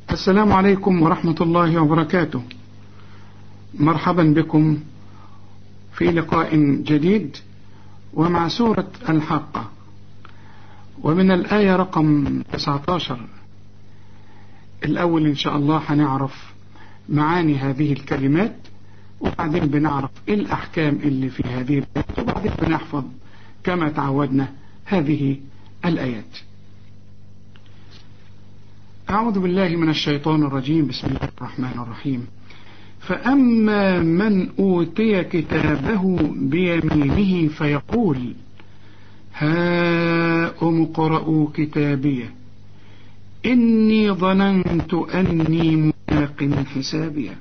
السلام عليكم ورحمة الله وبركاته مرحبا بكم في لقاء جديد ومع سورة الحاقة ومن الآية رقم 19 الأول إن شاء الله هنعرف معاني هذه الكلمات وبعدين بنعرف إيه الأحكام اللي في هذه الآيات وبعدين بنحفظ كما تعودنا هذه الآيات أعوذ بالله من الشيطان الرجيم بسم الله الرحمن الرحيم فأما من أوتي كتابه بيمينه فيقول هاؤم اقرءوا كتابيه إني ظننت أني ملاق حسابيه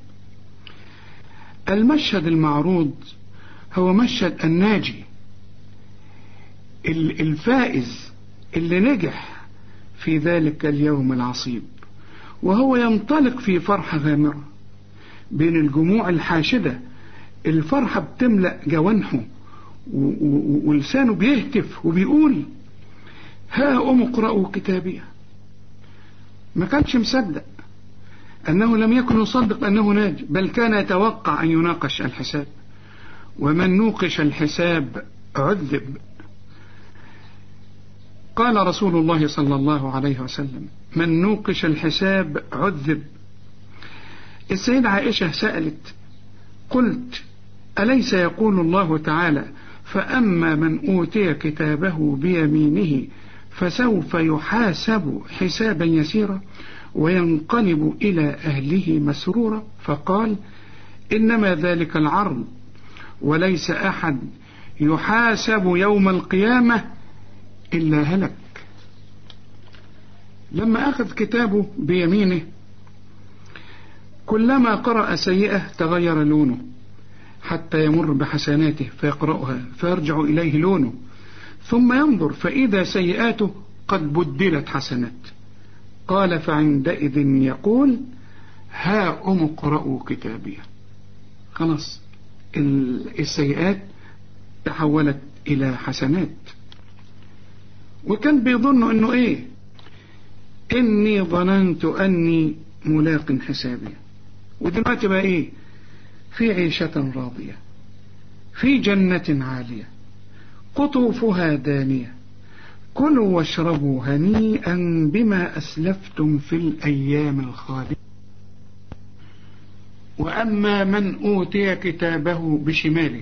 المشهد المعروض هو مشهد الناجي الفائز اللي نجح في ذلك اليوم العصيب وهو ينطلق في فرحة غامرة بين الجموع الحاشدة الفرحة بتملأ جوانحه ولسانه بيهتف وبيقول ها أم اقرأوا كتابي ما كانش مصدق أنه لم يكن يصدق أنه ناج بل كان يتوقع أن يناقش الحساب ومن نوقش الحساب عذب قال رسول الله صلى الله عليه وسلم من نوقش الحساب عذب السيدة عائشة سألت قلت أليس يقول الله تعالى فأما من أوتي كتابه بيمينه فسوف يحاسب حسابا يسيرا وينقلب إلى أهله مسرورا فقال إنما ذلك العرض وليس أحد يحاسب يوم القيامة إلا هلك لما أخذ كتابه بيمينه كلما قرأ سيئة تغير لونه حتى يمر بحسناته فيقرأها فيرجع إليه لونه ثم ينظر فإذا سيئاته قد بدلت حسنات قال فعندئذ يقول ها أم اقرأوا كتابي خلاص السيئات تحولت إلى حسنات وكان بيظن انه ايه اني ظننت اني ملاق حسابي ودلوقتي بقى ايه في عيشة راضية في جنة عالية قطوفها دانية كلوا واشربوا هنيئا بما أسلفتم في الأيام الخالية وأما من أوتي كتابه بشماله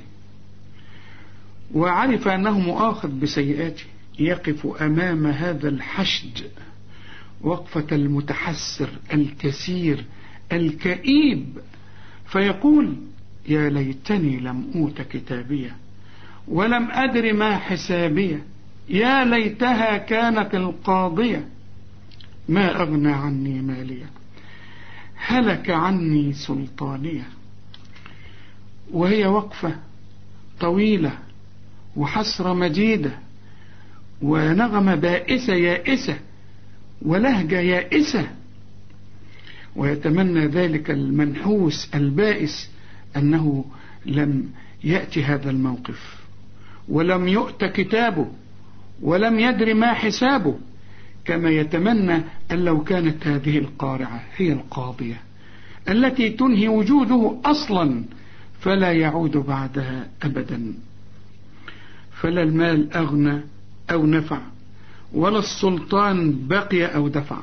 وعرف أنه مؤاخذ بسيئاته يقف أمام هذا الحشد وقفة المتحسر الكثير الكئيب فيقول يا ليتني لم أوت كتابيه ولم أدر ما حسابيه يا ليتها كانت القاضية ما أغنى عني مالية هلك عني سلطانية وهي وقفة طويلة وحسرة مجيدة ونغمة بائسة يائسة ولهجة يائسة ويتمنى ذلك المنحوس البائس أنه لم يأتي هذا الموقف ولم يؤت كتابه ولم يدر ما حسابه كما يتمنى أن لو كانت هذه القارعة هي القاضية التي تنهي وجوده أصلا فلا يعود بعدها أبدا فلا المال أغنى أو نفع ولا السلطان بقي أو دفع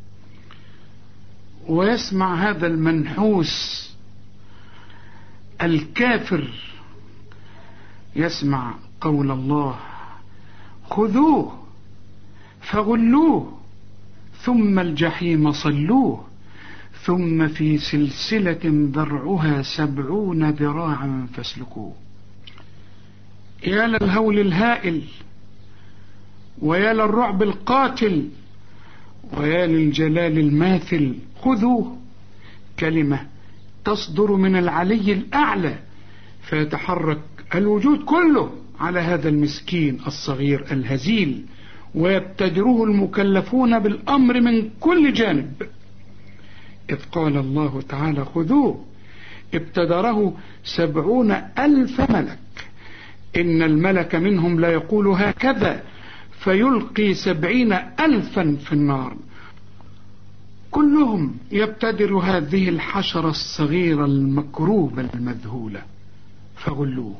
ويسمع هذا المنحوس الكافر يسمع قول الله خذوه فغلوه ثم الجحيم صلوه ثم في سلسلة ذرعها سبعون ذراعا فاسلكوه يا للهول الهائل ويا للرعب القاتل ويا للجلال الماثل خذوه كلمة تصدر من العلي الأعلى فيتحرك الوجود كله على هذا المسكين الصغير الهزيل ويبتدره المكلفون بالأمر من كل جانب إذ قال الله تعالى خذوه ابتدره سبعون ألف ملك إن الملك منهم لا يقول هكذا فيلقي سبعين ألفا في النار كلهم يبتدر هذه الحشرة الصغيرة المكروبة المذهولة فغلوه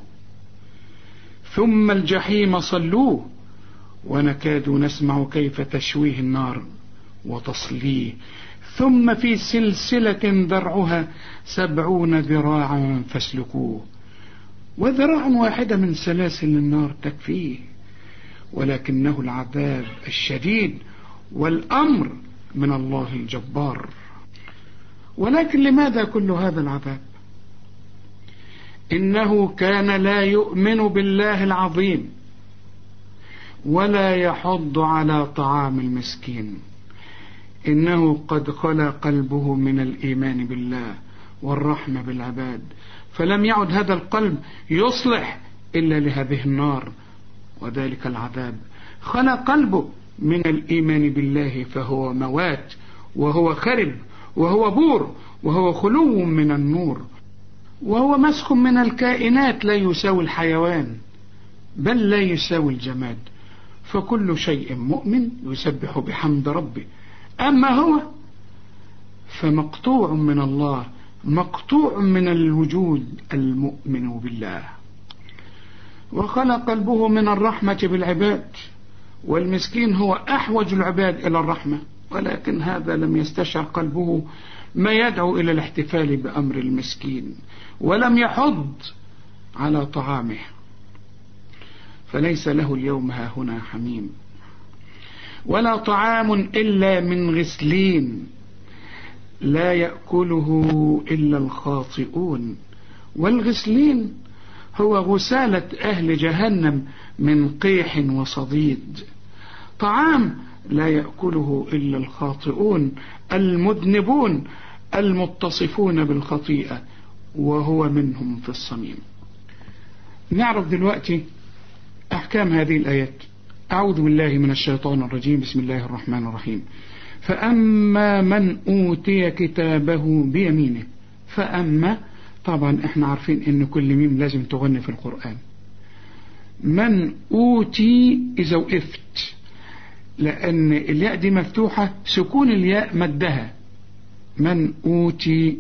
ثم الجحيم صلوه ونكاد نسمع كيف تشويه النار وتصليه ثم في سلسلة ذرعها سبعون ذراعا فاسلكوه وذراع واحدة من سلاسل النار تكفيه ولكنه العذاب الشديد والأمر من الله الجبار ولكن لماذا كل هذا العذاب إنه كان لا يؤمن بالله العظيم ولا يحض على طعام المسكين إنه قد خلى قلبه من الإيمان بالله والرحمة بالعباد فلم يعد هذا القلب يصلح إلا لهذه النار وذلك العذاب خلى قلبه من الإيمان بالله فهو موات وهو خرب وهو بور وهو خلو من النور وهو مسك من الكائنات لا يساوي الحيوان بل لا يساوي الجماد فكل شيء مؤمن يسبح بحمد ربه أما هو فمقطوع من الله مقطوع من الوجود المؤمن بالله وخلق قلبه من الرحمة بالعباد والمسكين هو أحوج العباد إلى الرحمة ولكن هذا لم يستشعر قلبه ما يدعو إلى الاحتفال بأمر المسكين ولم يحض على طعامه فليس له اليوم ها هنا حميم ولا طعام إلا من غسلين لا يأكله إلا الخاطئون والغسلين هو غسالة أهل جهنم من قيح وصديد طعام لا يأكله إلا الخاطئون المذنبون المتصفون بالخطيئة وهو منهم في الصميم نعرف دلوقتي أحكام هذه الآيات أعوذ بالله من الشيطان الرجيم بسم الله الرحمن الرحيم فأما من أوتي كتابه بيمينه فأما طبعا احنا عارفين ان كل ميم لازم تغني في القرآن من أوتي إذا وقفت لأن الياء دي مفتوحة سكون الياء مدها من أوتي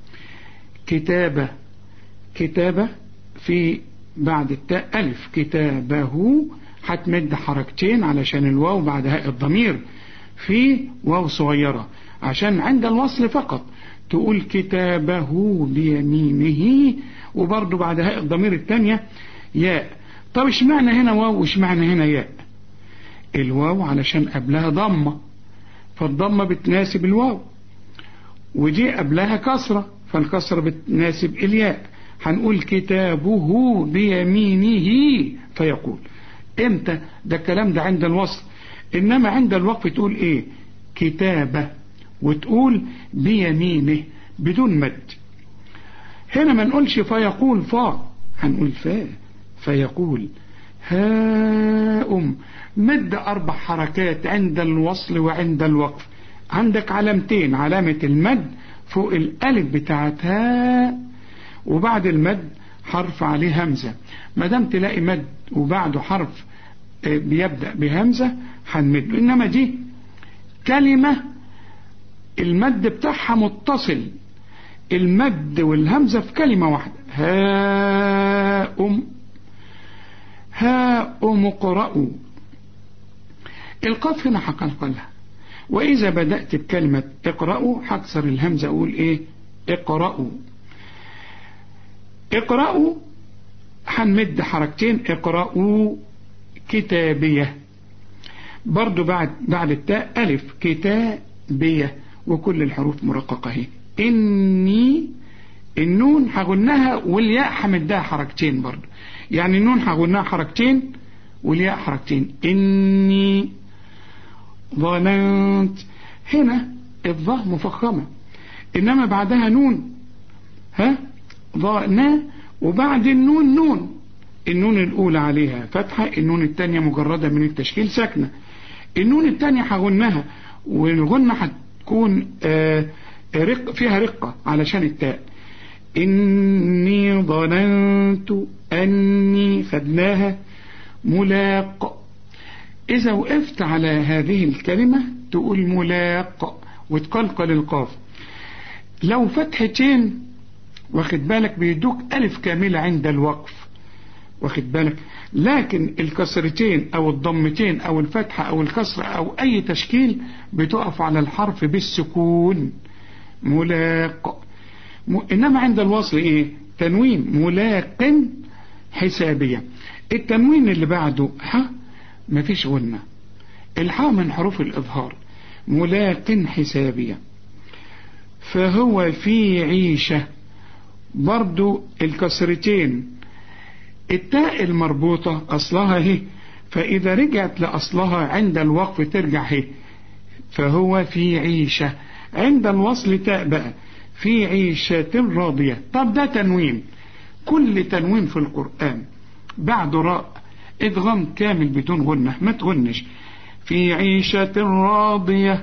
كتابة كتابة في بعد التاء ألف كتابه هتمد حركتين علشان الواو بعد هاء الضمير في واو صغيرة عشان عند الوصل فقط تقول كتابه بيمينه وبرضه بعد هاء الضمير الثانية ياء طب اشمعنى هنا واو واشمعنى هنا ياء الواو علشان قبلها ضمة فالضمة بتناسب الواو ودي قبلها كسرة فالكسرة بتناسب الياء هنقول كتابه بيمينه فيقول امتى ده الكلام ده عند الوصل انما عند الوقف تقول ايه كتابة وتقول بيمينه بدون مد هنا ما نقولش فيقول فا هنقول فا فيقول هاؤم مد أربع حركات عند الوصل وعند الوقف عندك علامتين علامة المد فوق الألف بتاعت هاء وبعد المد حرف عليه همزة ما دام تلاقي مد وبعده حرف بيبدأ بهمزة هنمد إنما دي كلمة المد بتاعها متصل المد والهمزة في كلمة واحدة هاؤم هاؤم اقرأوا القاف هنا هقلقلها وإذا بدأت بكلمة اقرأوا هكسر الهمزة أقول إيه اقرأوا اقرأوا هنمد حركتين اقرأوا كتابية برضو بعد بعد التاء ألف كتابية وكل الحروف مرققة اهي إني النون هغنها والياء همدها حركتين برضو يعني النون هغنها حركتين والياء حركتين إني ظننت هنا الظه مفخمة إنما بعدها نون ها ظنا وبعد النون نون النون الأولى عليها فتحة النون الثانية مجردة من التشكيل ساكنة النون الثانية هغنها والغنة هتكون آه رق فيها رقة علشان التاء إني ظننت أني خدناها ملاق إذا وقفت على هذه الكلمة تقول ملاق وتقلقل القاف لو فتحتين واخد بالك بيدوك ألف كاملة عند الوقف واخد بالك لكن الكسرتين أو الضمتين أو الفتحة أو الكسرة أو أي تشكيل بتقف على الحرف بالسكون ملاق م... إنما عند الوصل إيه تنوين ملاق حسابية التنوين اللي بعده ح مفيش غنة الحاء من حروف الإظهار ملاق حسابية فهو في عيشة برضو الكسرتين التاء المربوطة أصلها هي فإذا رجعت لأصلها عند الوقف ترجع هي فهو في عيشة عند الوصل تاء بقى في عيشة راضية طب ده تنوين كل تنوين في القرآن بعد راء ادغام كامل بدون غنة ما تغنش في عيشة راضية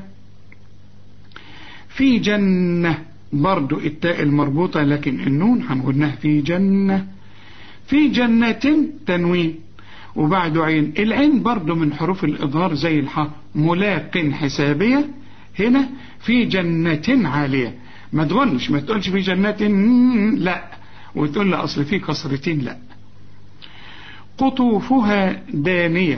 في جنة برضو التاء المربوطة لكن النون هنقولناها في جنة في جنة تنوين وبعد عين العين برضو من حروف الإظهار زي الحاء ملاق حسابية هنا في جنة عالية ما تغنش ما تقولش في جنة لا وتقول لا أصل في كسرتين لا قطوفها دانية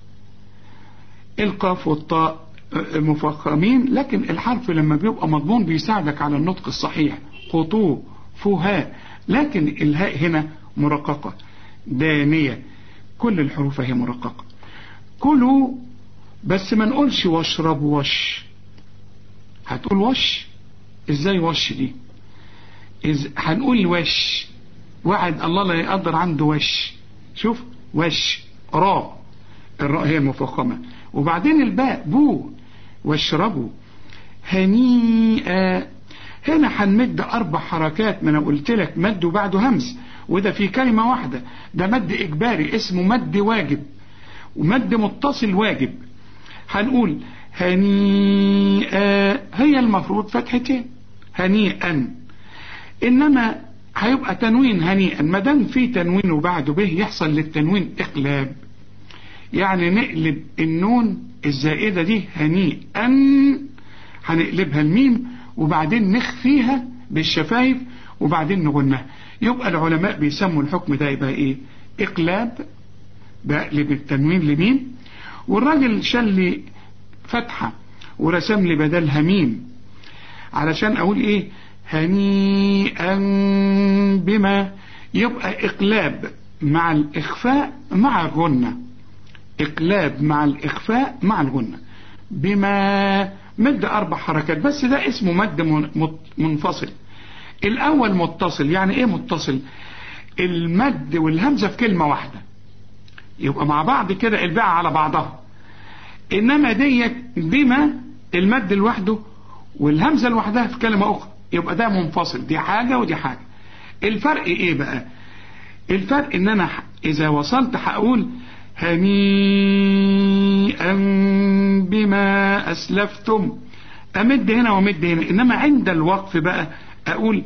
القاف والطاء مفخمين لكن الحرف لما بيبقى مضمون بيساعدك على النطق الصحيح قطوفها لكن الهاء هنا مرققة دانية كل الحروف هي مرققة كلوا بس ما نقولش واشرب وش هتقول وش ازاي وش دي إز... هنقول وش وعد الله لا يقدر عنده وش شوف وش راء الراء هي المفخمة وبعدين الباء بو واشربوا هنيئا هنا هنمد أربع حركات ما أنا قلت لك مد وبعده همس وده في كلمة واحدة ده مد إجباري اسمه مد واجب ومد متصل واجب هنقول هنيئا هي المفروض فتحتين هنيئا إنما هيبقى تنوين هنيئا ما دام في تنوين وبعده به يحصل للتنوين إقلاب يعني نقلب النون الزائدة دي هنيئا هنقلبها الميم وبعدين نخفيها بالشفايف وبعدين نغنها يبقى العلماء بيسموا الحكم ده يبقى ايه اقلاب بقلب التنوين لميم والراجل شال لي فتحة ورسم لي بدلها ميم علشان اقول ايه هنيئا بما يبقى اقلاب مع الاخفاء مع الغنة اقلاب مع الاخفاء مع الغنة بما مد اربع حركات بس ده اسمه مد منفصل الاول متصل يعني ايه متصل المد والهمزة في كلمة واحدة يبقى مع بعض كده الباء على بعضها انما ديت بما المد لوحده والهمزة لوحدها في كلمة اخرى يبقى ده منفصل دي حاجة ودي حاجة الفرق ايه بقى الفرق ان انا اذا وصلت هقول هنيئا بما اسلفتم امد هنا وامد هنا انما عند الوقف بقى اقول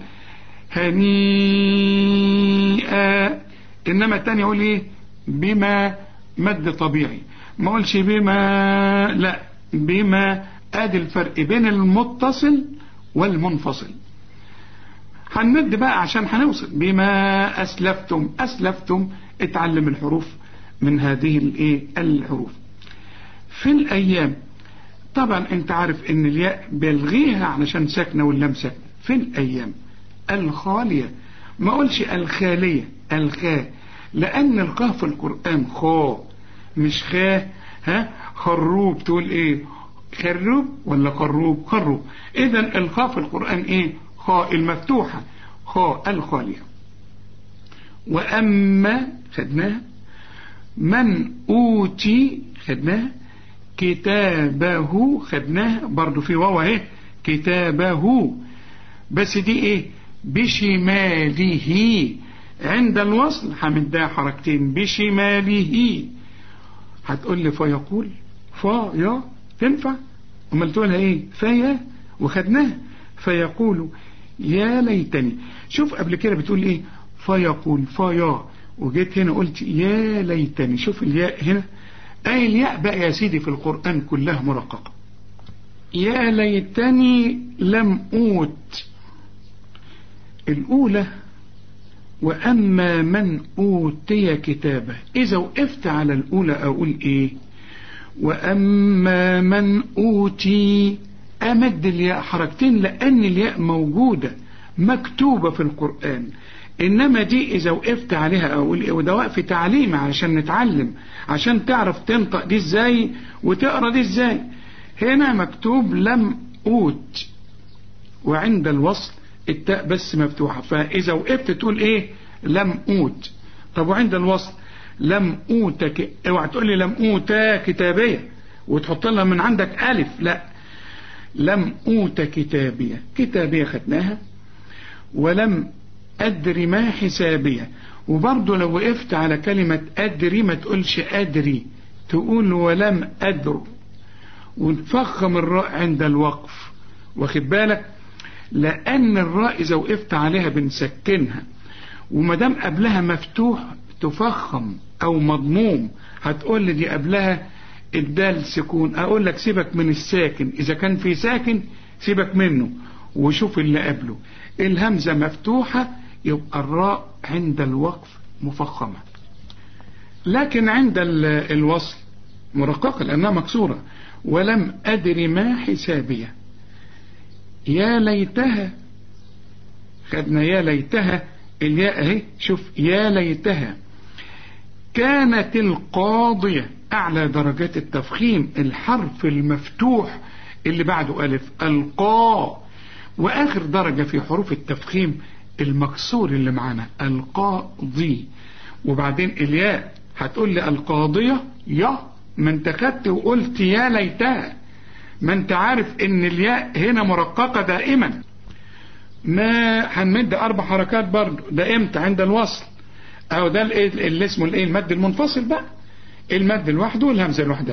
هنيئا انما التاني اقول ايه بما مد طبيعي ما اقولش بما لا بما ادي الفرق بين المتصل والمنفصل هنمد بقى عشان هنوصل بما اسلفتم اسلفتم اتعلم الحروف من هذه الايه الحروف في الايام طبعا انت عارف ان الياء بلغيها علشان ساكنه واللام ساكنه في الايام الخاليه ما اقولش الخاليه الخاء لان الخاء في القران خاء مش خاء ها خروب تقول ايه خروب ولا خروب خروب اذا الخاء في القران ايه خاء المفتوحه خاء الخاليه واما خدناها من اوتي خدناها كتابه خدناها برضو في واو اهي كتابه بس دي ايه بشماله عند الوصل همدها حركتين بشماله هتقول لي فيقول فا يا تنفع امال تقولها ايه فيا وخدناها فيقول يا ليتني شوف قبل كده بتقول ايه فيقول فيا وجيت هنا قلت يا ليتني شوف الياء هنا اي الياء بقى يا سيدي في القرآن كلها مرققة يا ليتني لم أوت الأولى وأما من أوتي كتابه إذا وقفت على الأولى أقول إيه وأما من أوتي أمد الياء حركتين لأن الياء موجودة مكتوبة في القرآن إنما دي إذا وقفت عليها أقول إيه وده وقف تعليم عشان نتعلم عشان تعرف تنطق دي إزاي وتقرأ دي إزاي هنا مكتوب لم أوت وعند الوصل التاء بس مفتوحة فإذا وقفت تقول إيه لم أوت طب وعند الوصل لم أوت ك... اوعى تقول لي لم أوتا كتابية وتحط لها من عندك ألف لا لم أوت كتابية كتابية خدناها ولم أدري ما حسابية وبرضه لو وقفت على كلمة أدري ما تقولش أدري تقول ولم أدر ونفخم الراء عند الوقف واخد بالك لأن الراء إذا وقفت عليها بنسكنها وما دام قبلها مفتوح تفخم أو مضموم هتقول لي دي قبلها الدال سكون أقول لك سيبك من الساكن إذا كان في ساكن سيبك منه وشوف اللي قبله الهمزة مفتوحة يبقى الراء عند الوقف مفخمة لكن عند الوصل مرققة لأنها مكسورة ولم أدري ما حسابيه يا ليتها خدنا يا ليتها الياء اهي شوف يا ليتها كانت القاضية أعلى درجات التفخيم الحرف المفتوح اللي بعده ألف القاء وآخر درجة في حروف التفخيم المكسور اللي معانا القاضي وبعدين الياء هتقول لي القاضية يا ما انت خدت وقلت يا ليتها ما انت عارف ان الياء هنا مرققة دائما ما هنمد اربع حركات برضه ده امتى عند الوصل او ده اللي اسمه الايه المد المنفصل بقى المد لوحده والهمزه لوحدها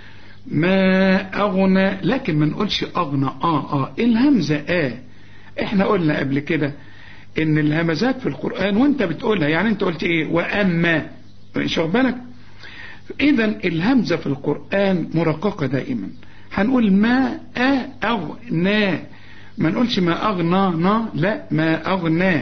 ما اغنى لكن ما نقولش اغنى اه اه الهمزه اه احنا قلنا قبل كده ان الهمزات في القران وانت بتقولها يعني انت قلت ايه واما مش بالك اذا الهمزه في القران مرققه دائما هنقول ما أغنى ما نقولش ما أغنى نا لا ما أغنى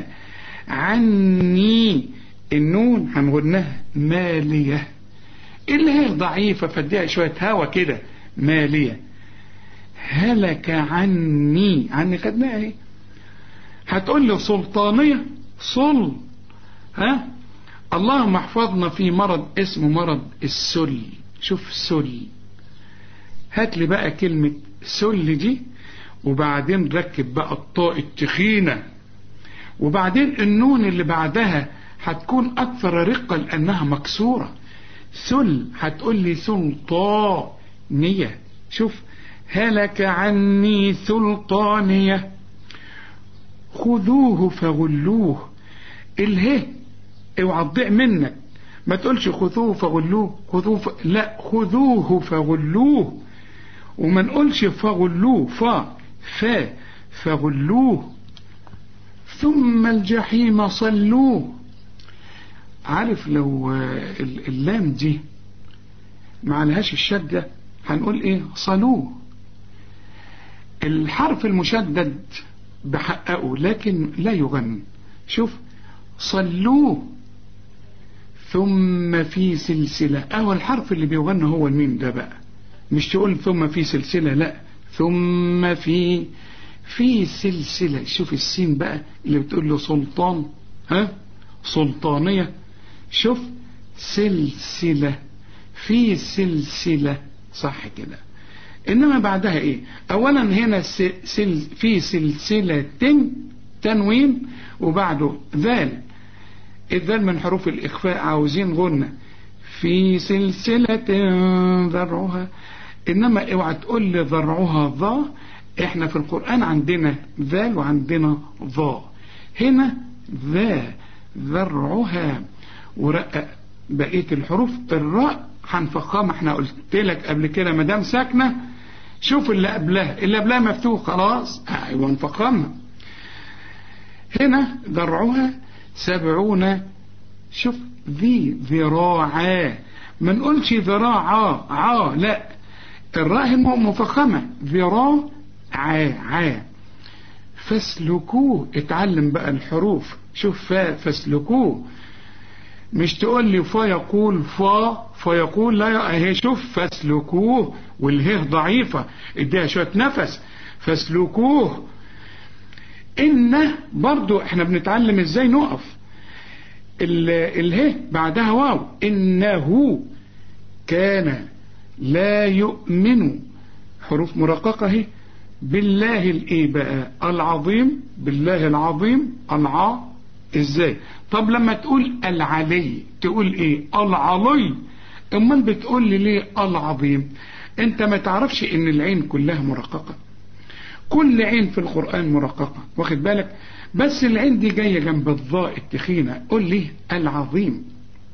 عني النون هنغنها مالية اللي هي ضعيفة فاديها شوية هوا كده مالية هلك عني عني خدناها ايه هتقول لي سلطانية صل ها اللهم احفظنا في مرض اسمه مرض السل شوف سل هات لي بقى كلمة سل دي وبعدين ركب بقى الطاء التخينة وبعدين النون اللي بعدها هتكون أكثر رقة لأنها مكسورة سل هتقول لي سلطانية شوف هلك عني سلطانية خذوه فغلوه اله اوعى تضيع منك ما تقولش خذوه فغلوه خذوه ف... لا خذوه فغلوه وما نقولش فغلوه فا فا فغلوه ثم الجحيم صلوه عارف لو اللام دي ما عليهاش الشدة هنقول ايه صلوه الحرف المشدد بحققه لكن لا يغني شوف صلوه ثم في سلسلة اهو الحرف اللي بيغنى هو الميم ده بقى مش تقول ثم في سلسلة لا ثم في في سلسلة شوف السين بقى اللي بتقول له سلطان ها سلطانية شوف سلسلة في سلسلة صح كده انما بعدها ايه اولا هنا سل في سلسلة تنوين وبعده ذال الذال من حروف الاخفاء عاوزين غنة في سلسلة ذرعها انما اوعى تقول لي ذرعها ظا احنا في القرآن عندنا ذال وعندنا ظا هنا ذا ذرعها ورقق بقية الحروف الراء هنفخمها احنا قلت لك قبل كده ما دام ساكنه شوف اللي قبلها اللي قبلها مفتوح خلاص ايوه نفخمها هنا ذرعها سبعون شوف ذي ذراعا ما نقولش ذراعا عا لا الراء مفخمة ذراع عا عا فاسلكوه اتعلم بقى الحروف شوف فا فاسلكوه مش تقول لي فا يقول فا فيقول لا اهي شوف فاسلكوه والهيه ضعيفة اديها شوية نفس فاسلكوه إن برضو احنا بنتعلم ازاي نقف اله بعدها واو إنه كان لا يؤمن حروف مرققة اهي بالله الايه بقى العظيم بالله العظيم الع ازاي طب لما تقول العلي تقول ايه العلي امال بتقول لي ليه العظيم انت ما تعرفش ان العين كلها مرققة كل عين في القرآن مرققة واخد بالك بس العين دي جاية جنب الضاء التخينة قول لي العظيم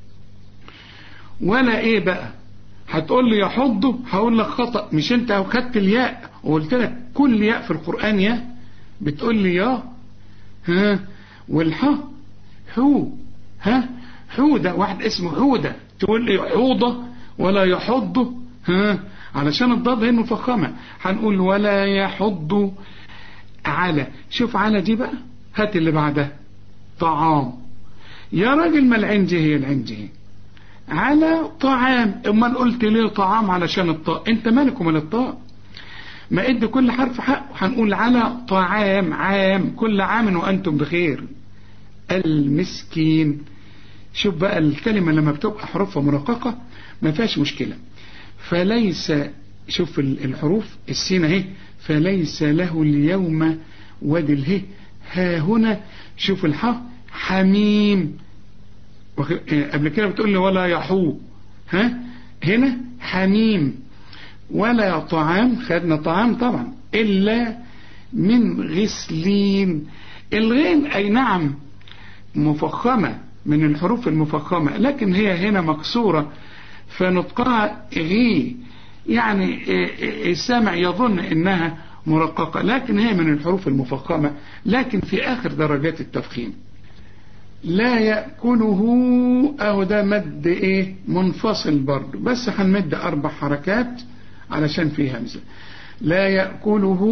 ولا ايه بقى هتقول لي يحضه هقول لك خطأ مش انت خدت الياء وقلت لك كل ياء في القرآن يا بتقول لي يا ها والحا هو ها حودة واحد اسمه حودة تقول لي حوضة ولا يحضه ها علشان الضاد هي مفخمة هنقول ولا يحض على شوف على دي بقى هات اللي بعدها طعام يا راجل ما العندي هي العندي على طعام امال قلت ليه طعام علشان الطاء انت مالك ومال الطاء ما ادي كل حرف حق هنقول على طعام عام كل عام وانتم بخير المسكين شوف بقى الكلمة لما بتبقى حروفها مرققة ما فيهاش مشكلة فليس شوف الحروف السين اهي فليس له اليوم وادي اله ها هنا شوف الحاء حميم قبل كده بتقول لي ولا يحو ها هنا حميم ولا طعام خدنا طعام طبعا إلا من غسلين الغين أي نعم مفخمة من الحروف المفخمة لكن هي هنا مكسورة فنطقها غي يعني السامع يظن انها مرققة لكن هي من الحروف المفخمة لكن في اخر درجات التفخيم لا يأكله اهو ده مد ايه منفصل برضه بس هنمد اربع حركات علشان فيه همزة لا يأكله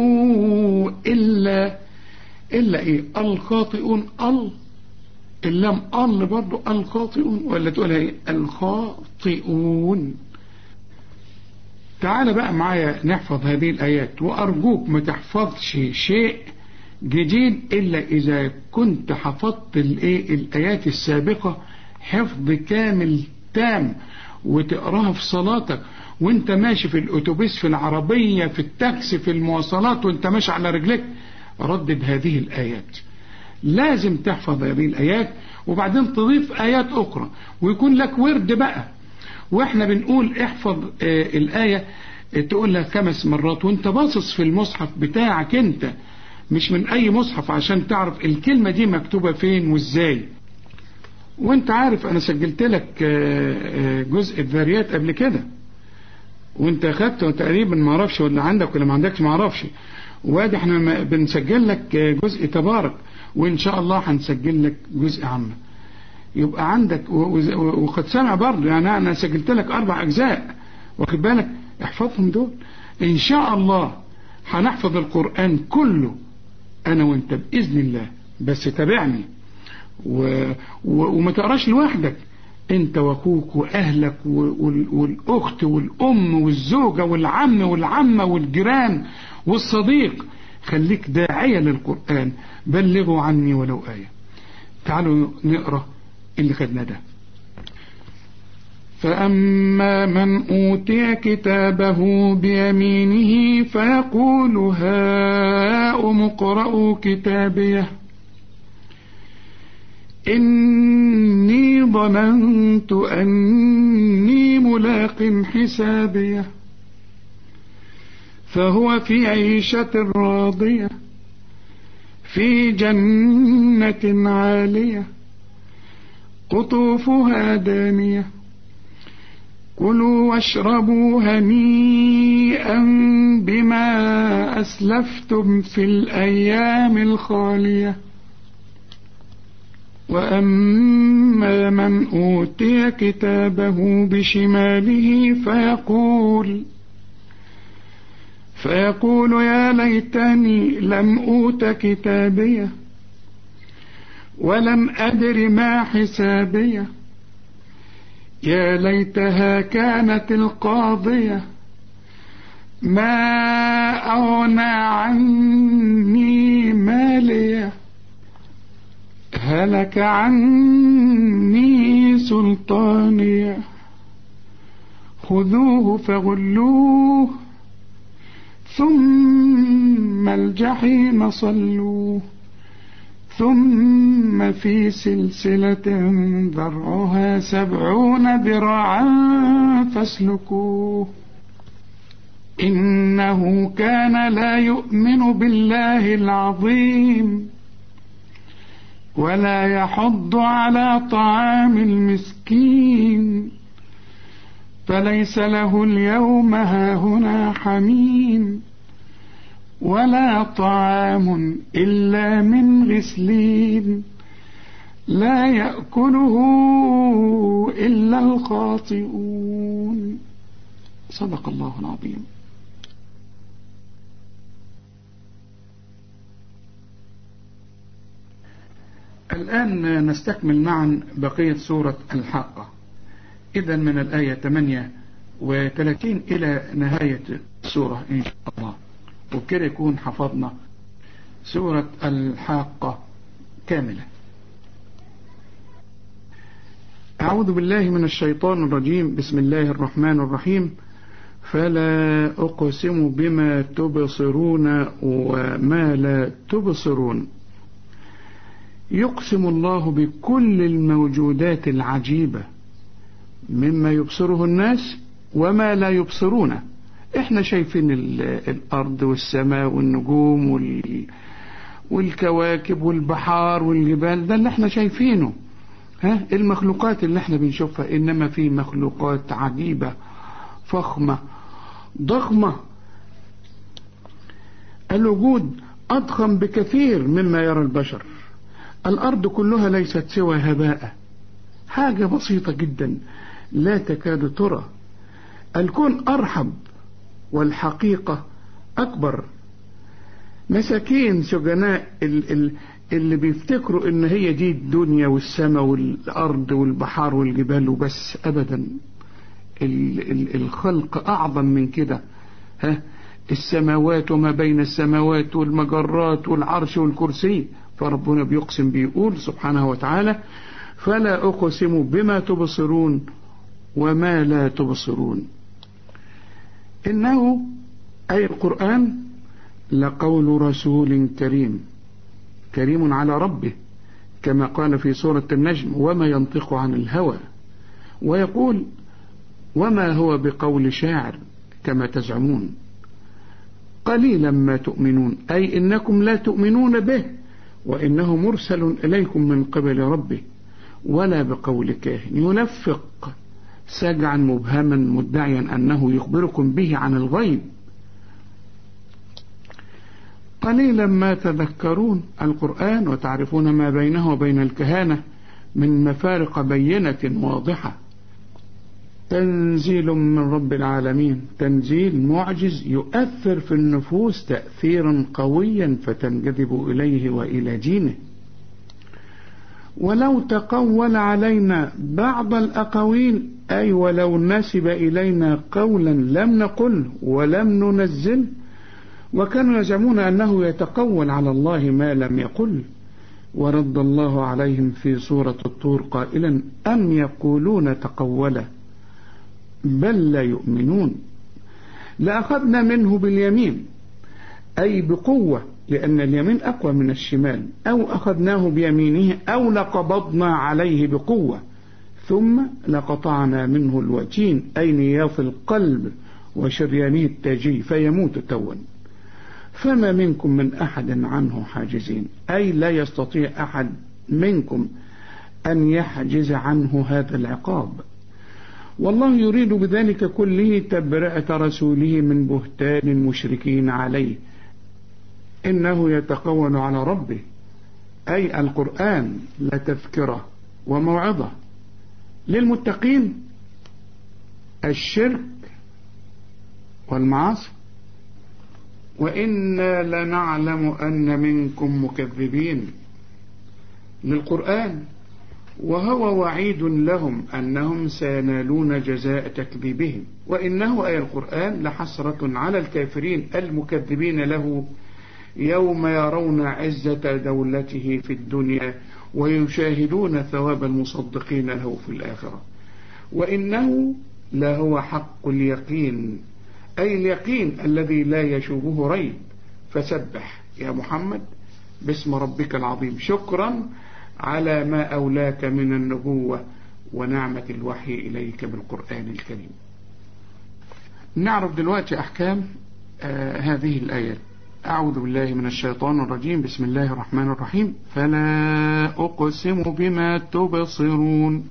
الا الا ايه الخاطئون ال اللام ال برضه الخاطئون ولا تقولها ايه الخاطئون تعال بقى معايا نحفظ هذه الآيات وأرجوك ما تحفظش شيء جديد إلا إذا كنت حفظت الإيه الآيات السابقة حفظ كامل تام وتقراها في صلاتك وانت ماشي في الأتوبيس في العربية في التاكسي في المواصلات وانت ماشي على رجلك ردد هذه الآيات لازم تحفظ هذه الآيات وبعدين تضيف آيات أخرى ويكون لك ورد بقى واحنا بنقول احفظ آه الآية آه تقول لها خمس مرات وانت باصص في المصحف بتاعك انت مش من اي مصحف عشان تعرف الكلمة دي مكتوبة فين وازاي وانت عارف انا سجلت لك آه جزء الذاريات قبل كده وانت اخدته تقريبا ما اعرفش ولا عندك ولا ما عندكش ما اعرفش وادي احنا بنسجل لك جزء تبارك وان شاء الله هنسجل لك جزء عامه يبقى عندك وقد سمع برضه يعني انا سجلت لك اربع اجزاء واخد بالك احفظهم دول ان شاء الله هنحفظ القرآن كله انا وانت باذن الله بس تابعني و... و... وما تقراش لوحدك انت واخوك واهلك وال... والاخت والام والزوجة والعم والعمة والجيران والصديق خليك داعية للقرآن بلغوا عني ولو آية تعالوا نقرأ اللي خدنا ده فأما من أوتي كتابه بيمينه فيقول هاؤم اقرءوا كتابيه إني ظننت أني ملاق حسابيه فهو في عيشة راضية في جنة عالية قطوفها دانية كلوا واشربوا هنيئا بما أسلفتم في الأيام الخالية وأما من أوتي كتابه بشماله فيقول فيقول يا ليتني لم أوت كتابيه ولم أدر ما حسابيه يا ليتها كانت القاضية ما أغنى عني مالية هلك عني سلطانية خذوه فغلوه ثم الجحيم صلوه ثم في سلسلة ذرعها سبعون ذراعا فاسلكوه إنه كان لا يؤمن بالله العظيم ولا يحض على طعام المسكين فليس له اليوم هاهنا حميم ولا طعام إلا من غسلين لا يأكله إلا الخاطئون صدق الله العظيم الآن نستكمل معا بقية سورة الحاقة إذا من الآية 38 إلى نهاية السورة إن شاء الله وبكده يكون حفظنا سورة الحاقة كاملة أعوذ بالله من الشيطان الرجيم بسم الله الرحمن الرحيم فلا أقسم بما تبصرون وما لا تبصرون يقسم الله بكل الموجودات العجيبة مما يبصره الناس وما لا يبصرونه احنا شايفين الارض والسماء والنجوم وال والكواكب والبحار والجبال ده اللي احنا شايفينه ها المخلوقات اللي احنا بنشوفها انما في مخلوقات عجيبة فخمة ضخمة الوجود اضخم بكثير مما يرى البشر الارض كلها ليست سوى هباء حاجة بسيطة جدا لا تكاد ترى الكون ارحب والحقيقة أكبر مساكين سجناء اللي بيفتكروا ان هي دي الدنيا والسماء والارض والبحار والجبال وبس ابدا الخلق اعظم من كده ها السماوات وما بين السماوات والمجرات والعرش والكرسي فربنا بيقسم بيقول سبحانه وتعالى فلا اقسم بما تبصرون وما لا تبصرون إنه أي القرآن لقول رسول كريم كريم على ربه كما قال في سورة النجم وما ينطق عن الهوى ويقول وما هو بقول شاعر كما تزعمون قليلا ما تؤمنون أي إنكم لا تؤمنون به وإنه مرسل إليكم من قبل ربه ولا بقول كاهن ينفق سجعا مبهما مدعيا أنه يخبركم به عن الغيب قليلا ما تذكرون القرآن وتعرفون ما بينه وبين الكهانة من مفارق بينة واضحة تنزيل من رب العالمين تنزيل معجز يؤثر في النفوس تأثيرا قويا فتنجذب إليه وإلى دينه ولو تقول علينا بعض الأقاويل أي ولو نسب إلينا قولا لم نقل ولم ننزل وكانوا يزعمون أنه يتقول على الله ما لم يقل ورد الله عليهم في سورة الطور قائلا أم يقولون تقوله بل لا يؤمنون لأخذنا منه باليمين أي بقوة لأن اليمين أقوى من الشمال أو أخذناه بيمينه أو لقبضنا عليه بقوة ثم لقطعنا منه الوتين أي نياف القلب وشريانه التاجي فيموت توا فما منكم من أحد عنه حاجزين أي لا يستطيع أحد منكم أن يحجز عنه هذا العقاب والله يريد بذلك كله تبرئة رسوله من بهتان المشركين عليه إنه يتقول على ربه أي القرآن لتذكرة وموعظة للمتقين الشرك والمعاصي وإنا لنعلم أن منكم مكذبين للقرآن وهو وعيد لهم أنهم سينالون جزاء تكذيبهم وإنه أي القرآن لحسرة على الكافرين المكذبين له يوم يرون عزة دولته في الدنيا ويشاهدون ثواب المصدقين له في الآخرة وإنه لهو حق اليقين أي اليقين الذي لا يشوبه ريب فسبح يا محمد باسم ربك العظيم شكرا على ما أولاك من النبوة ونعمة الوحي إليك بالقرآن الكريم نعرف دلوقتي أحكام آه هذه الآيات أعوذ بالله من الشيطان الرجيم بسم الله الرحمن الرحيم فلا أقسم بما تبصرون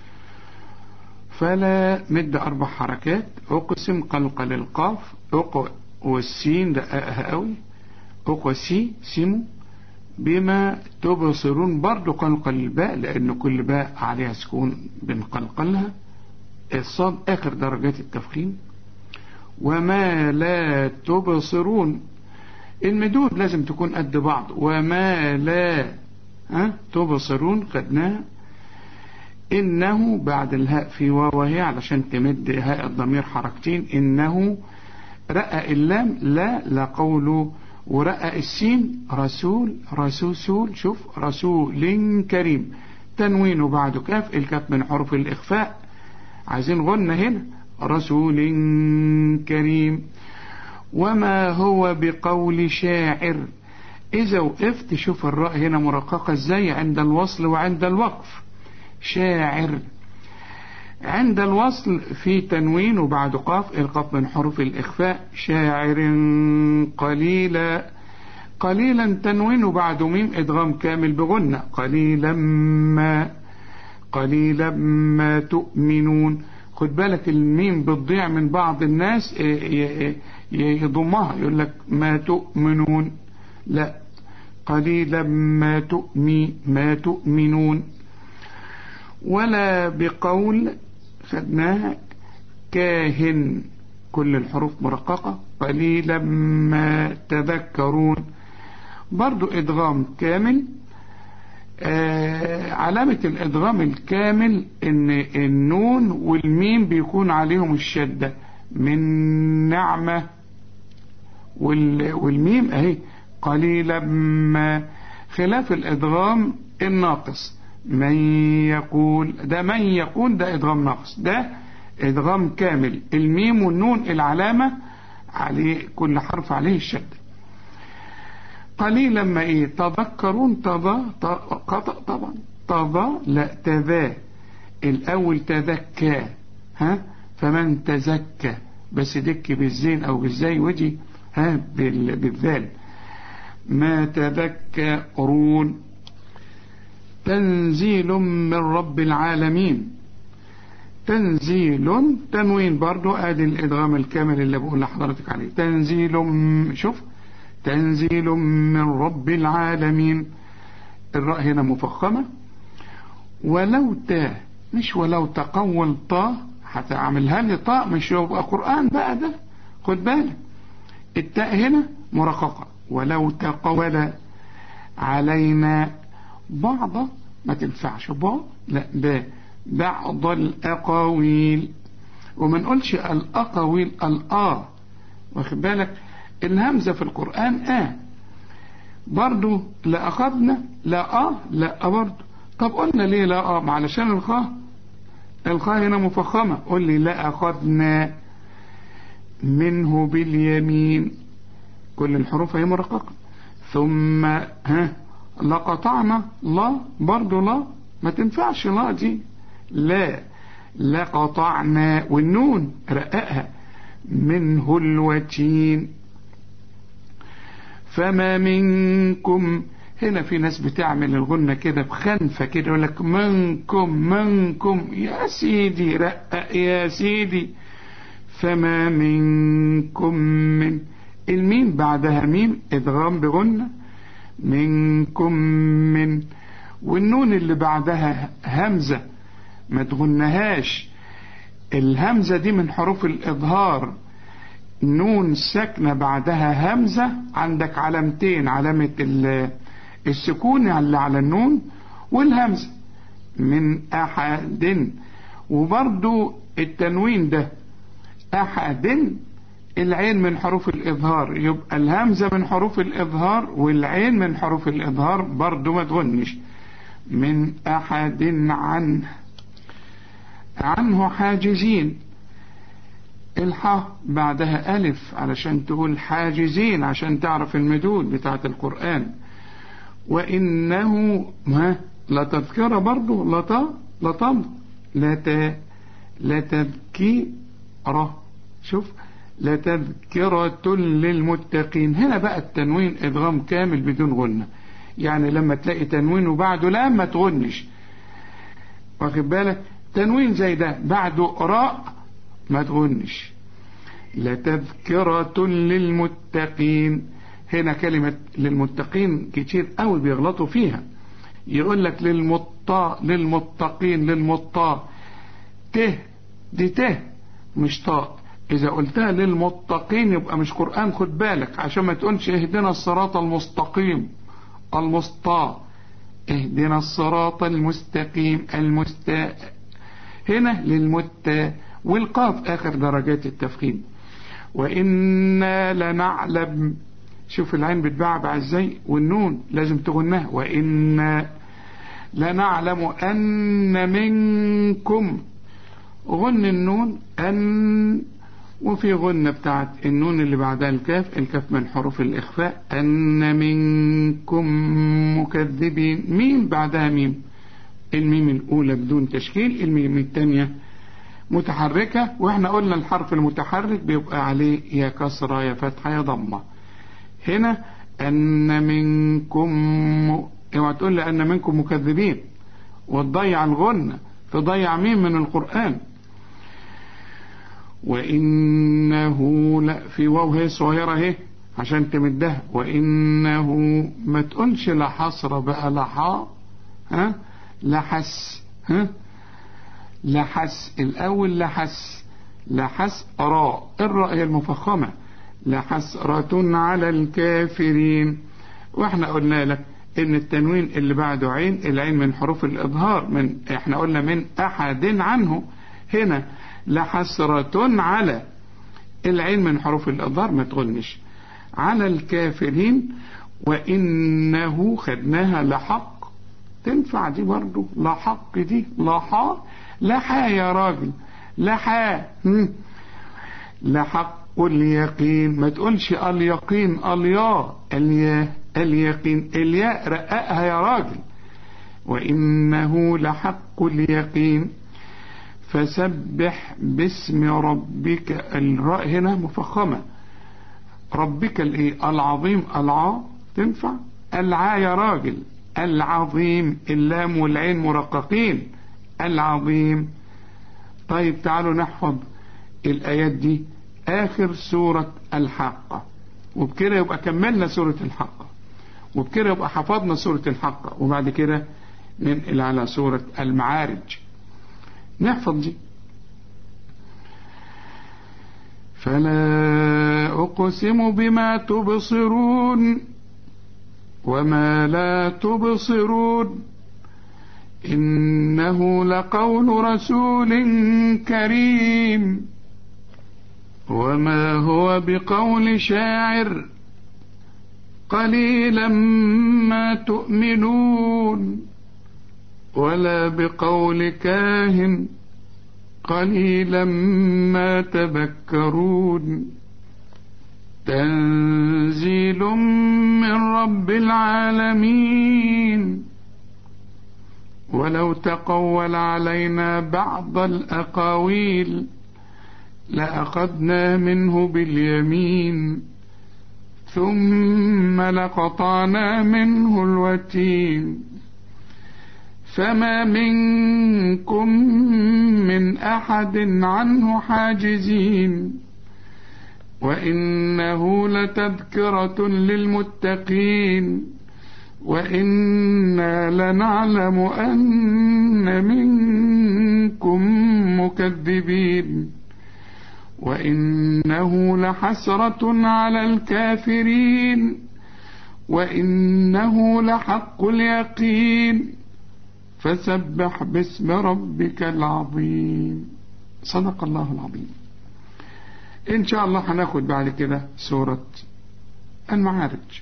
فلا مد أربع حركات أقسم قلقل القاف أق والسين دقائها قوي أقسي سمو بما تبصرون برضو قلقل الباء لأن كل باء عليها سكون بنقلقلها الصاد آخر درجات التفخيم وما لا تبصرون المدود لازم تكون قد بعض وما لا ها تبصرون خدناها إنه بعد الهاء في واو هي علشان تمد هاء الضمير حركتين إنه رأى اللام لا لا قوله ورأى السين رسول رسول شوف رسول كريم تنوين بعد كاف الكاف من حروف الإخفاء عايزين غنى هنا رسول كريم وما هو بقول شاعر إذا وقفت شوف الراء هنا مرققة ازاي عند الوصل وعند الوقف شاعر عند الوصل في تنوين وبعد قاف القاف من حروف الإخفاء شاعر قليلا قليلا تنوين وبعد ميم إدغام كامل بغنة قليلا ما قليلا ما تؤمنون خد بالك الميم بتضيع من بعض الناس يضمها يقول لك ما تؤمنون لا قليلا ما تؤمي ما تؤمنون ولا بقول خدناها كاهن كل الحروف مرققة قليلا ما تذكرون برضو إدغام كامل آه علامة الإدغام الكامل إن النون والميم بيكون عليهم الشدة من نعمة والميم أهي قليلا ما خلاف الإدغام الناقص من يقول ده من يقول ده إدغام ناقص ده إدغام كامل الميم والنون العلامة عليه كل حرف عليه الشدة قليلا ما إيه تذكرون تضى قطأ طبعا تضى لا تذا الأول تذكى ها فمن تزكى بس دك بالزين أو بالزي ودي ها بالذال ما تذكرون تنزيل من رب العالمين تنزيل تنوين برضو ادي الادغام الكامل اللي بقول لحضرتك عليه تنزيل شوف تنزيل من رب العالمين الراء هنا مفخمة ولو تا مش ولو تقول طا هتعملها لي طاء مش يبقى قرآن بقى ده خد بالك التاء هنا مرققة ولو تقول علينا بعض ما تنفعش با لا ب بعض الأقاويل وما نقولش الأقاويل الآ واخد بالك الهمزة في القرآن آ برضو لا أخذنا لا آ لا برضو طب قلنا ليه لا آ علشان الخاء الخاء هنا مفخمة قل لي لا أخذنا منه باليمين كل الحروف هي مرققة ثم ها لقطعنا لا برضو لا ما تنفعش لا دي لا لقطعنا والنون رققها منه الوتين فما منكم هنا في ناس بتعمل الغنة كده بخنفة كده يقول لك منكم منكم يا سيدي رقق يا سيدي فما منكم من الميم بعدها ميم ادغام بغنة منكم من والنون اللي بعدها همزة ما تغنهاش الهمزة دي من حروف الإظهار نون ساكنة بعدها همزة عندك علامتين علامة السكون اللي على النون والهمزة من أحد وبرضو التنوين ده أحد العين من حروف الإظهار يبقى الهمزة من حروف الإظهار والعين من حروف الإظهار برضو ما تغنش من أحد عنه عنه حاجزين الحاء بعدها ألف علشان تقول حاجزين عشان تعرف المدود بتاعت القرآن وإنه ما لا تذكرة برضو لطا لطم لا ت لا تذكيرة شوف لتذكرة للمتقين هنا بقى التنوين ادغام كامل بدون غنة يعني لما تلاقي تنوين وبعده لا ما تغنش واخد بالك تنوين زي ده بعده راء ما تغنش لتذكرة للمتقين هنا كلمة للمتقين كتير قوي بيغلطوا فيها يقول لك للمطا للمتقين للمطا ته دي ته مش طاء إذا قلتها للمتقين يبقى مش قرآن خد بالك عشان ما تقولش اهدنا الصراط المستقيم المسطى اهدنا الصراط المستقيم المست هنا للمت والقاف آخر درجات التفخيم وإنا لنعلم شوف العين بتبعبع ازاي والنون لازم تغنها وإنا لنعلم أن منكم غن النون أن وفي غنة بتاعت النون اللي بعدها الكاف الكاف من حروف الإخفاء أن منكم مكذبين ميم بعدها ميم الميم الأولى بدون تشكيل الميم الثانية متحركة واحنا قلنا الحرف المتحرك بيبقى عليه يا كسرة يا فتحة يا ضمة هنا أن منكم اوعى تقول لي أن منكم مكذبين وتضيع الغنة تضيع مين من القرآن وإنه لا في واو هي صغيرة اهي عشان تمدها وإنه ما تقولش لا حصر بقى لحا ها لحس ها لحس الأول لحس لحس راء الراء هي المفخمة لحسرة على الكافرين واحنا قلنا لك ان التنوين اللي بعده عين العين من حروف الإظهار من احنا قلنا من أحد عنه هنا لحسرة على العين من حروف الإظهار ما تغنش على الكافرين وإنه خدناها لحق تنفع دي برضو لحق دي لحا لحا يا راجل لحا لحق اليقين ما تقولش اليقين اليا اليا اليقين الياء رققها يا راجل وإنه لحق اليقين فسبح باسم ربك الراء هنا مفخمة ربك الايه العظيم العا تنفع العا يا راجل العظيم اللام والعين مرققين العظيم طيب تعالوا نحفظ الآيات دي آخر سورة الحاقة وبكده يبقى كملنا سورة الحاقة وبكده يبقى حفظنا سورة الحاقة وبعد كده ننقل على سورة المعارج نحفظ دي فلا أقسم بما تبصرون وما لا تبصرون إنه لقول رسول كريم وما هو بقول شاعر قليلا ما تؤمنون ولا بقول كاهن قليلا ما تذكرون تنزيل من رب العالمين ولو تقول علينا بعض الأقاويل لأخذنا منه باليمين ثم لقطعنا منه الوتين فما منكم من أحد عنه حاجزين وإنه لتذكرة للمتقين وإنا لنعلم أن منكم مكذبين وإنه لحسرة على الكافرين وإنه لحق اليقين فسبح باسم ربك العظيم صدق الله العظيم إن شاء الله هناخد بعد كده سورة المعارج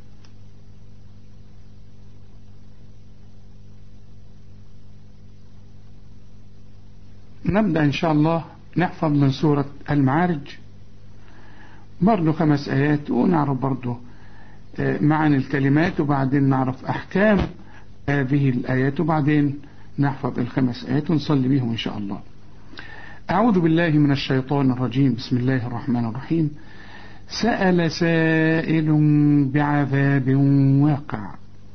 نبدأ إن شاء الله نحفظ من سورة المعارج برضو خمس آيات ونعرف برضو معاني الكلمات وبعدين نعرف أحكام هذه الآيات وبعدين نحفظ الخمس آيات ونصلي بهم إن شاء الله أعوذ بالله من الشيطان الرجيم بسم الله الرحمن الرحيم سأل سائل بعذاب واقع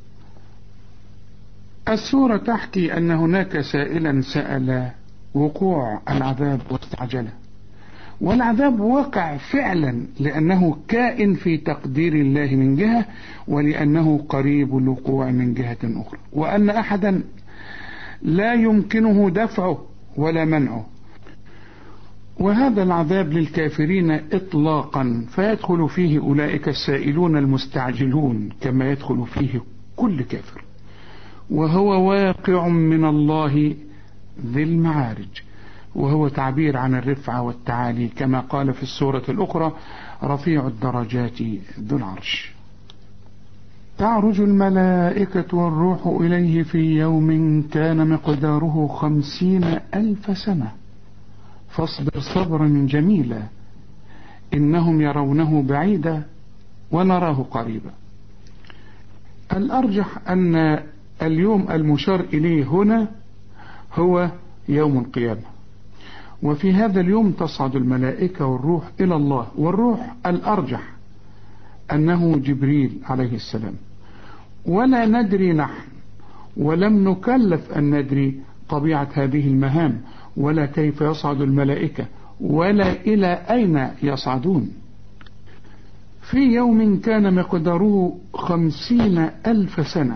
السورة تحكي أن هناك سائلا سأل وقوع العذاب واستعجله والعذاب وقع فعلا لأنه كائن في تقدير الله من جهة ولأنه قريب الوقوع من جهة أخرى وأن أحدا لا يمكنه دفعه ولا منعه وهذا العذاب للكافرين إطلاقا فيدخل فيه أولئك السائلون المستعجلون كما يدخل فيه كل كافر وهو واقع من الله ذي المعارج وهو تعبير عن الرفعة والتعالي كما قال في السورة الأخرى رفيع الدرجات ذو العرش تعرج الملائكة والروح إليه في يوم كان مقداره خمسين ألف سنة فاصبر صبرا جميلا إنهم يرونه بعيدا ونراه قريبا الأرجح أن اليوم المشار إليه هنا هو يوم القيامة وفي هذا اليوم تصعد الملائكة والروح إلى الله والروح الأرجح أنه جبريل عليه السلام ولا ندري نحن ولم نكلف أن ندري طبيعة هذه المهام ولا كيف يصعد الملائكة ولا إلى أين يصعدون في يوم كان مقداره خمسين ألف سنة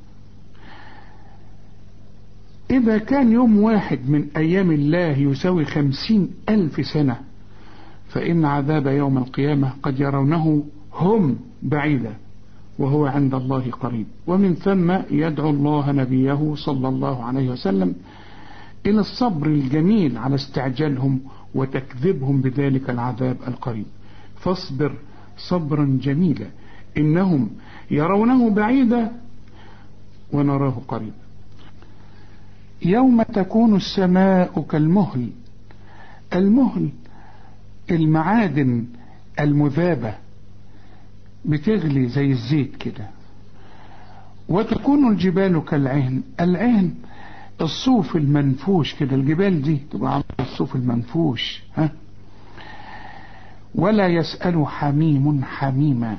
إذا كان يوم واحد من أيام الله يساوي خمسين ألف سنة فإن عذاب يوم القيامة قد يرونه هم بعيدا وهو عند الله قريب ومن ثم يدعو الله نبيه صلى الله عليه وسلم إلى الصبر الجميل على استعجالهم وتكذبهم بذلك العذاب القريب فاصبر صبرا جميلا إنهم يرونه بعيدا ونراه قريبا يوم تكون السماء كالمهل المهل المعادن المذابة بتغلي زي الزيت كده وتكون الجبال كالعهن العهن الصوف المنفوش كده الجبال دي تبقى عامله الصوف المنفوش ها ولا يسأل حميم حميما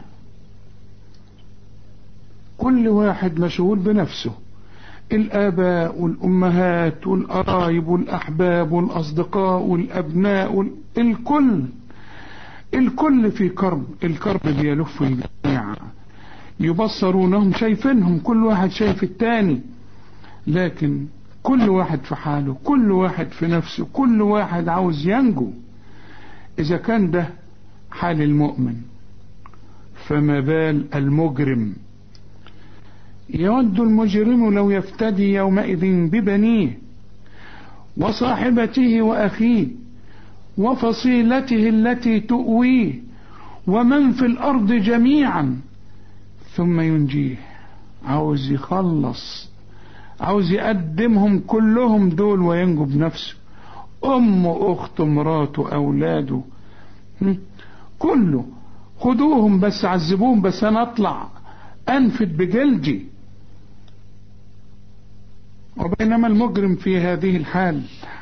كل واحد مشغول بنفسه الآباء والأمهات والقرايب والأحباب والأصدقاء والأبناء الكل الكل في كرب الكرب بيلف الجميع يبصرونهم شايفينهم كل واحد شايف التاني لكن كل واحد في حاله كل واحد في نفسه كل واحد عاوز ينجو إذا كان ده حال المؤمن فما بال المجرم يود المجرم لو يفتدي يومئذ ببنيه وصاحبته وأخيه وفصيلته التي تؤويه ومن في الأرض جميعا ثم ينجيه عاوز يخلص عاوز يقدمهم كلهم دول وينجو بنفسه أم أخت مراته أولاده كله خدوهم بس عذبوهم بس أنا أطلع أنفد بجلدي وبينما المجرم في هذه الحال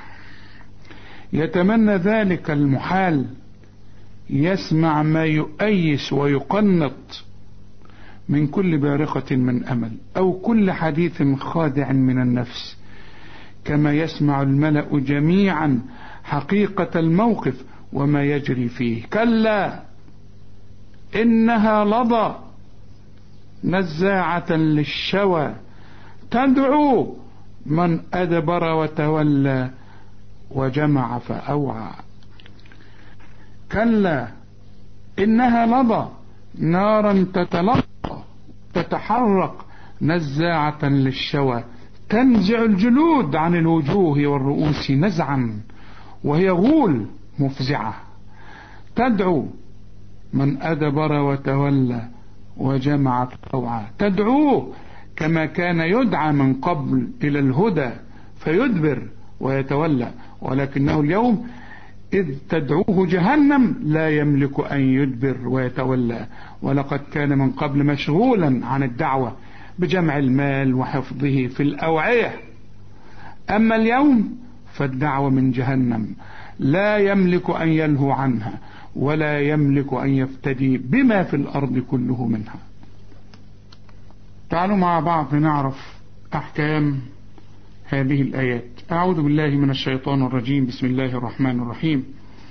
يتمنى ذلك المحال يسمع ما يؤيس ويقنط من كل بارقة من أمل أو كل حديث خادع من النفس كما يسمع الملأ جميعا حقيقة الموقف وما يجري فيه كلا إنها لظى نزاعة للشوى تدعو من أدبر وتولى وجمع فأوعى كلا إنها لظى نارا تتلظى تتحرق نزاعة للشوى تنزع الجلود عن الوجوه والرؤوس نزعا وهي غول مفزعة تدعو من أدبر وتولى وجمع طوعا تدعوه كما كان يدعى من قبل إلى الهدى فيدبر ويتولى ولكنه اليوم إذ تدعوه جهنم لا يملك أن يدبر ويتولى ولقد كان من قبل مشغولا عن الدعوة بجمع المال وحفظه في الأوعية أما اليوم فالدعوة من جهنم لا يملك أن يلهو عنها ولا يملك أن يفتدي بما في الأرض كله منها تعالوا مع بعض نعرف أحكام هذه الآيات أعوذ بالله من الشيطان الرجيم بسم الله الرحمن الرحيم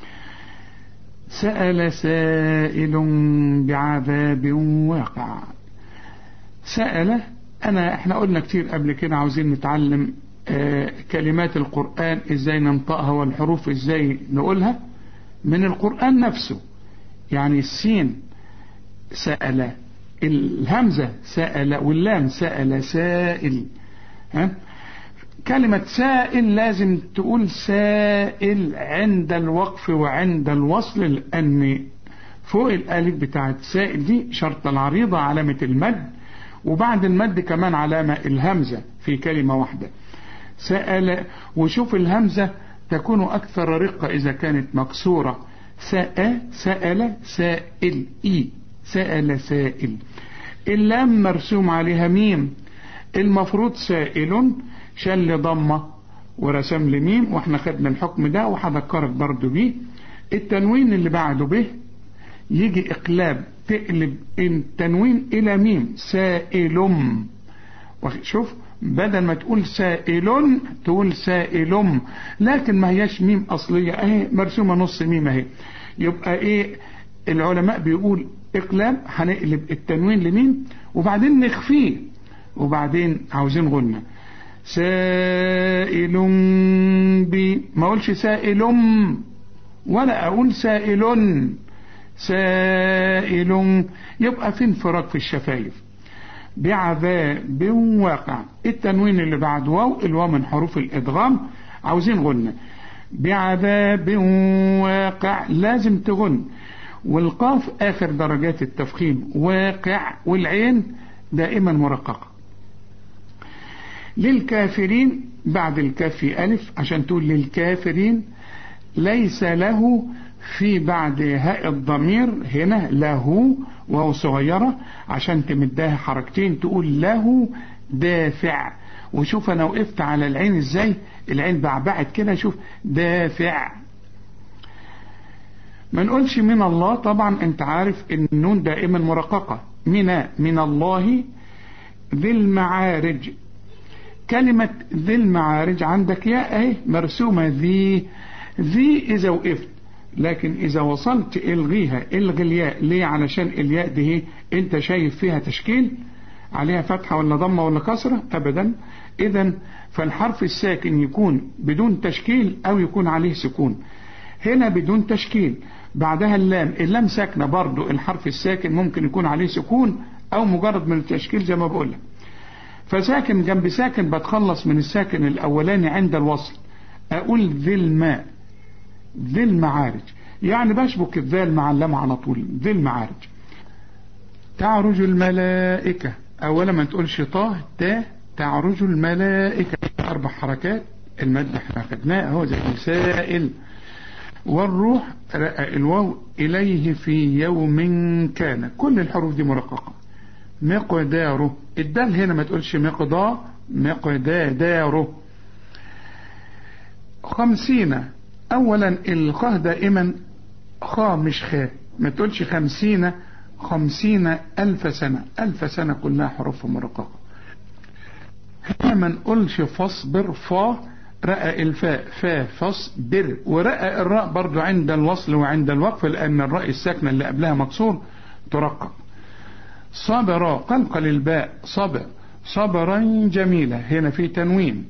سأل سائل بعذاب واقع سأل أنا احنا قلنا كتير قبل كده عاوزين نتعلم آه كلمات القرآن ازاي ننطقها والحروف ازاي نقولها من القرآن نفسه يعني السين سأل الهمزة سأل واللام سأل سائل ها كلمة سائل لازم تقول سائل عند الوقف وعند الوصل لأن فوق الألف بتاعت سائل دي شرط العريضة علامة المد وبعد المد كمان علامة الهمزة في كلمة واحدة سأل وشوف الهمزة تكون أكثر رقة إذا كانت مكسورة سأ سأل سائل إي سأل سائل اللام مرسوم عليها ميم المفروض سائل شل ضمة ورسم لي ميم واحنا خدنا الحكم ده وهذكرك برضو بيه التنوين اللي بعده به يجي اقلاب تقلب التنوين الى ميم سائلم شوف بدل ما تقول سائل تقول سائلم لكن ما هياش ميم اصلية اهي مرسومة نص ميم اهي يبقى ايه العلماء بيقول اقلاب هنقلب التنوين لميم وبعدين نخفيه وبعدين عاوزين غنة سائل بي ما اقولش سائل ولا اقول سائل سائل يبقى في انفراج في الشفايف بعذاب واقع التنوين اللي بعد واو الواو من حروف الادغام عاوزين غنة بعذاب واقع لازم تغن والقاف اخر درجات التفخيم واقع والعين دائما مرققة للكافرين بعد الكاف ألف عشان تقول للكافرين ليس له في بعد هاء الضمير هنا له وهو صغيرة عشان تمدها حركتين تقول له دافع وشوف انا وقفت على العين ازاي العين بعبعت كده شوف دافع ما نقولش من الله طبعا انت عارف ان النون دائما مرققة من من الله ذي المعارج كلمة ذي المعارج عندك ياء اهي مرسومة ذي ذي اذا وقفت لكن اذا وصلت الغيها الغي الياء ليه علشان الياء دي انت شايف فيها تشكيل عليها فتحة ولا ضمة ولا كسرة ابدا اذا فالحرف الساكن يكون بدون تشكيل او يكون عليه سكون هنا بدون تشكيل بعدها اللام اللام ساكنة برضو الحرف الساكن ممكن يكون عليه سكون او مجرد من التشكيل زي ما بقول لك فساكن جنب ساكن بتخلص من الساكن الاولاني عند الوصل اقول ذي الماء ذي المعارج يعني بشبك الذال مع اللام على طول ذي المعارج تعرج الملائكة اولا ما تقولش طه تا تعرج الملائكة اربع حركات المد احنا خدناه اهو زي سائل والروح رأى الواو إليه في يوم كان كل الحروف دي مرققة مقداره الدال هنا ما تقولش مقدار مقداره خمسين أولا الخاء دائما خاء مش خاء ما تقولش خمسين خمسين ألف سنة ألف سنة كلها حروف مرققة هنا ما نقولش فاصبر فا رأى الفاء فا فاصبر ورأى الراء برضو عند الوصل وعند الوقف لأن الراء الساكنة اللي قبلها مكسور ترقق صبر قلقل الباء صبر صبرا جميلة هنا في تنوين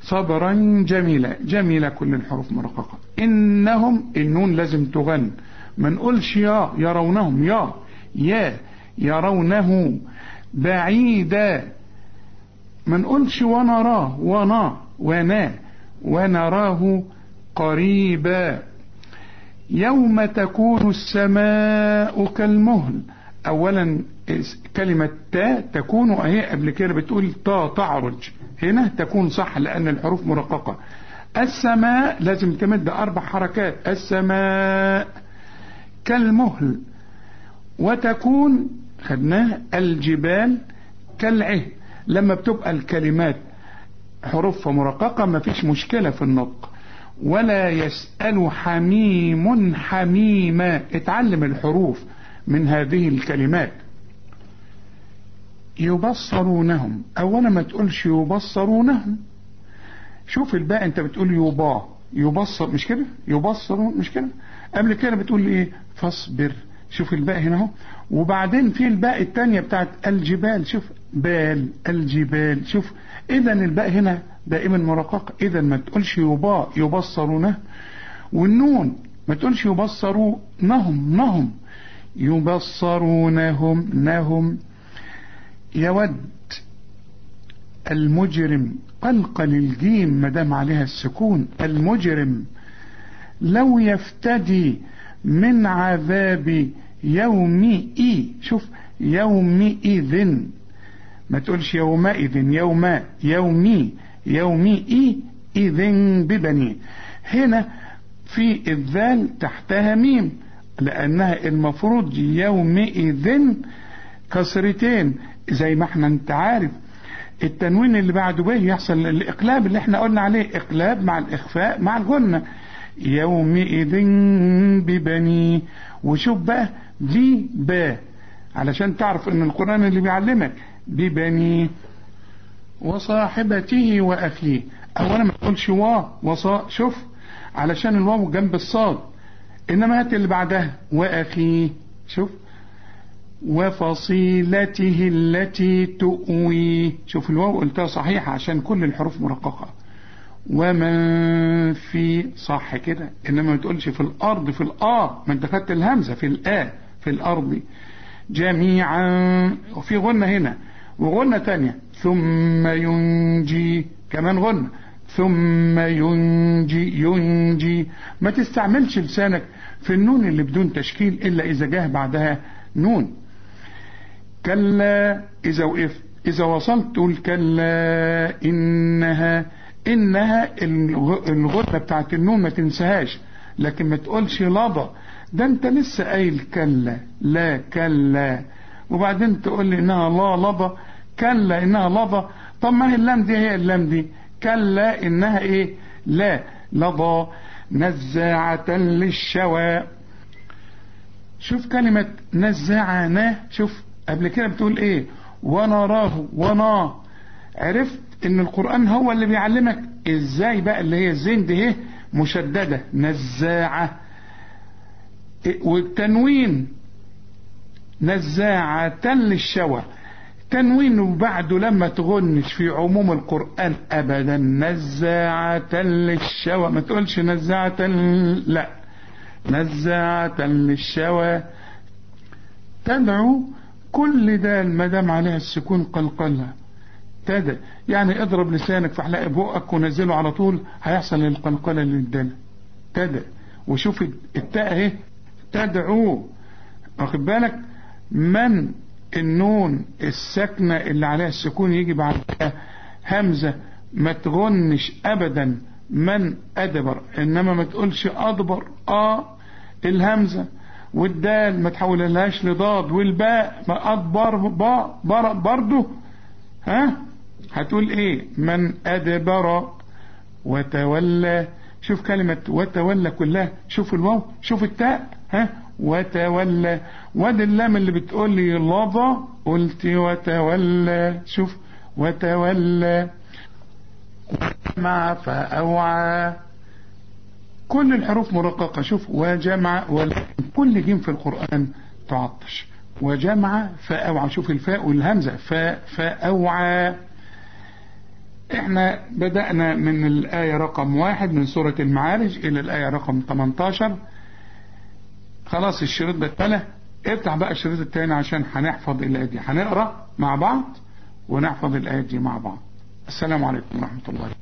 صبرا جميلة جميلة كل الحروف مرققة إنهم النون لازم تغن ما نقولش يا يرونهم يا يا يرونه بعيدا ما نقولش ونراه ونا ونا ونراه قريبا يوم تكون السماء كالمهل اولا كلمة تا تكون اهي قبل كده بتقول تا تعرج هنا تكون صح لان الحروف مرققة السماء لازم تمد اربع حركات السماء كالمهل وتكون خدناها الجبال كالعهن لما بتبقى الكلمات حروف مرققة ما فيش مشكلة في النطق ولا يسأل حميم حميما اتعلم الحروف من هذه الكلمات يبصرونهم اولا ما تقولش يبصرونهم شوف الباء انت بتقول يبا يبصر مش كده يبصرون مش كده قبل كده بتقول ايه فاصبر شوف الباء هنا اهو وبعدين في الباء التانية بتاعت الجبال شوف بال الجبال شوف اذا الباء هنا دائما مرققة اذا ما تقولش يبا يبصرونه والنون ما تقولش يبصرونهم نهم يبصرونهم نهم يود المجرم قلقل الجيم ما دام عليها السكون المجرم لو يفتدي من عذاب يومئ شوف يومئذ ما تقولش يومئذ يوما يومي يومئ إذن ببني هنا في الذال تحتها ميم لأنها المفروض يومئذ كسرتين زي ما احنا انت عارف التنوين اللي بعده به يحصل الإقلاب اللي احنا قلنا عليه إقلاب مع الإخفاء مع الغنة يومئذ ببني وشوف بقى دي با علشان تعرف ان القرآن اللي بيعلمك ببني وصاحبته وأخيه أولا ما تقولش وا وصا شوف علشان الواو جنب الصاد إنما هات اللي بعدها وأخيه شوف وفصيلته التي تؤوي شوف الواو قلتها صحيحة عشان كل الحروف مرققة ومن في صح كده انما ما تقولش في الارض في الآ ما انت خدت الهمزة في الآ في الارض جميعا وفي غنة هنا وغنة تانية ثم ينجي كمان غنة ثم ينجي ينجي ما تستعملش لسانك في النون اللي بدون تشكيل إلا إذا جاه بعدها نون كلا إذا وقفت إذا وصلت تقول كلا إنها إنها الغنة بتاعت النون ما تنساهاش لكن ما تقولش لضى ده أنت لسه قايل كلا لا كلا وبعدين تقول لي إنها لا لضى كلا إنها لضى طب ما هي اللام دي هي اللام دي كلا إنها إيه لا لضى نزاعة للشوى شوف كلمة نزاعنا شوف قبل كده بتقول ايه ونراه ونا عرفت ان القرآن هو اللي بيعلمك ازاي بقى اللي هي الزين دي ايه مشددة نزاعة والتنوين نزاعة للشوى تنوين وبعده لما تغنش في عموم القرآن ابدا نزاعة للشوى ما تقولش نزاعة لا نزاعة للشوى تدعو كل ده المدام عليها السكون قلقلها تدع يعني اضرب لسانك في حلق بقك ونزله على طول هيحصل القلقلة اللي ادانا تدع وشوف التاء اهي تدعو واخد بالك من النون الساكنة اللي عليها السكون يجي بعدها همزة ما تغنش ابدا من ادبر انما ما تقولش ادبر اه الهمزة والدال ما تحولهاش لضاد والباء ما ادبر باء بر برضه ها هتقول ايه من ادبر وتولى شوف كلمة وتولى كلها شوف الواو شوف التاء ها وتولى وادي اللام اللي بتقول لي لظى قلت وتولى شوف وتولى وجمع فأوعى كل الحروف مرققة شوف وجمع ولكن كل جيم في القرآن تعطش وجمع فأوعى شوف الفاء والهمزة فاء فأوعى احنا بدأنا من الآية رقم واحد من سورة المعارج إلى الآية رقم 18 خلاص الشريط ده اتملى افتح بقى الشريط التاني عشان هنحفظ الآيات دي هنقرأ مع بعض ونحفظ الآيات دي مع بعض السلام عليكم ورحمة الله